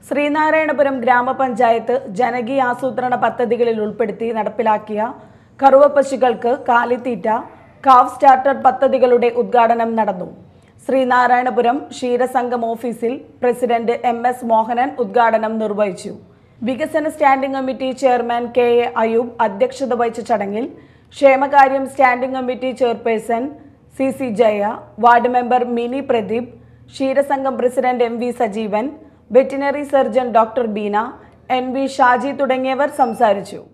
ശ്രീനാരായണപുരം ഗ്രാമപഞ്ചായത്ത് ജനകീയ ആസൂത്രണ പദ്ധതികളിൽ ഉൾപ്പെടുത്തി നടപ്പിലാക്കിയ കറുവ പശുക്കൾക്ക് കാലിത്തീറ്റ കാവ് സ്റ്റാർട്ടർ പദ്ധതികളുടെ ഉദ്ഘാടനം നടന്നു ശ്രീനാരായണപുരം ക്ഷീരസംഘം ഓഫീസിൽ പ്രസിഡന്റ് എം എസ് മോഹനൻ ഉദ്ഘാടനം നിർവഹിച്ചു വികസന standing committee chairman K A Ayub അധ്യക്ഷത വഹിച്ച ചടങ്ങിൽ ക്ഷേമകാര്യം standing committee chairperson C C Jaya ward member Mini Pradeep ക്ഷീരസംഘം president M V Sajeevan veterinary surgeon doctor Beena N V Shaji തുടങ്ങിയവർ സംസാരിച്ചു